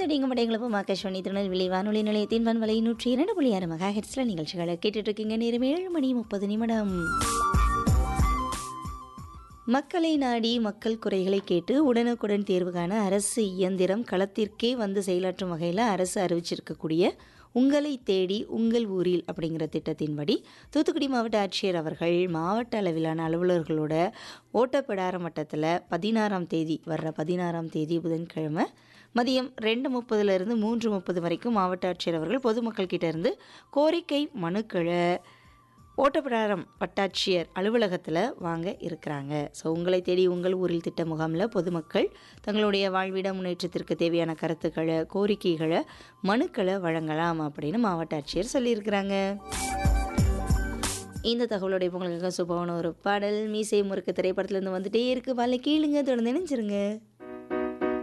தடிங்க மடைங்களும் ஆகாஷ்வாணி திருநெல்வேலி வானொலி நிலையத்தின் வன்வலை நூற்றி இரண்டு புள்ளி ஆறு மெகா ஹெட்ஸில் நிகழ்ச்சிகளை கேட்டுட்டு இருக்கீங்க நேரம் ஏழு மணி முப்பது நிமிடம் மக்களை நாடி மக்கள் குறைகளை கேட்டு உடனுக்குடன் தேர்வு காண அரசு இயந்திரம் களத்திற்கே வந்து செயலாற்றும் வகையில் அரசு அறிவிச்சிருக்கக்கூடிய உங்களை தேடி உங்கள் ஊரில் அப்படிங்கிற திட்டத்தின்படி தூத்துக்குடி மாவட்ட ஆட்சியர் அவர்கள் மாவட்ட அளவிலான அலுவலர்களோட ஓட்டப்பிடார மட்டத்தில் பதினாறாம் தேதி வர்ற பதினாறாம் தேதி புதன்கிழமை மதியம் ரெண்டு முப்பதுலேருந்து மூன்று முப்பது வரைக்கும் மாவட்ட ஆட்சியர் அவர்கள் பொதுமக்கள் கிட்ட இருந்து கோரிக்கை மனுக்களை ஓட்டப்பிடாரம் வட்டாட்சியர் அலுவலகத்தில் வாங்க இருக்கிறாங்க ஸோ உங்களை தேடி உங்கள் ஊரில் திட்ட முகாமில் பொதுமக்கள் தங்களுடைய வாழ்விட முன்னேற்றத்திற்கு தேவையான கருத்துக்களை கோரிக்கைகளை மனுக்களை வழங்கலாம் அப்படின்னு மாவட்ட ஆட்சியர் சொல்லியிருக்கிறாங்க இந்த தகவலுடைய உங்களுக்கு சுபமான ஒரு பாடல் மீசை முறுக்கு திரைப்படத்துலேருந்து வந்துட்டே இருக்கு வாழை கீழுங்க தொடர்ந்து நினைச்சிருங்க